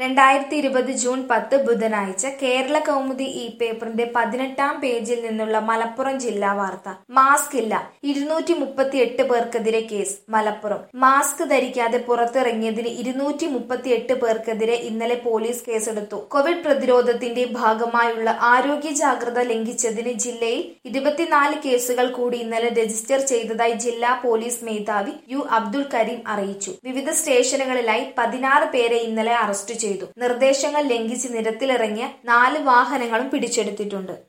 രണ്ടായിരത്തി ഇരുപത് ജൂൺ പത്ത് ബുധനാഴ്ച കേരള കൗമുദി ഈ പേപ്പറിന്റെ പതിനെട്ടാം പേജിൽ നിന്നുള്ള മലപ്പുറം ജില്ലാ വാർത്ത മാസ്ക് ഇല്ല ഇരുന്നൂറ്റി മുപ്പത്തി എട്ട് പേർക്കെതിരെ കേസ് മലപ്പുറം മാസ്ക് ധരിക്കാതെ പുറത്തിറങ്ങിയതിന് ഇരുന്നൂറ്റി മുപ്പത്തി എട്ട് പേർക്കെതിരെ ഇന്നലെ പോലീസ് കേസെടുത്തു കോവിഡ് പ്രതിരോധത്തിന്റെ ഭാഗമായുള്ള ആരോഗ്യ ജാഗ്രത ലംഘിച്ചതിന് ജില്ലയിൽ ഇരുപത്തിനാല് കേസുകൾ കൂടി ഇന്നലെ രജിസ്റ്റർ ചെയ്തതായി ജില്ലാ പോലീസ് മേധാവി യു അബ്ദുൾ കരീം അറിയിച്ചു വിവിധ സ്റ്റേഷനുകളിലായി പതിനാറ് പേരെ ഇന്നലെ അറസ്റ്റ് ചെയ്തു നിർദ്ദേശങ്ങൾ ലംഘിച്ച് നിരത്തിലിറങ്ങിയ നാല് വാഹനങ്ങളും പിടിച്ചെടുത്തിട്ടുണ്ട്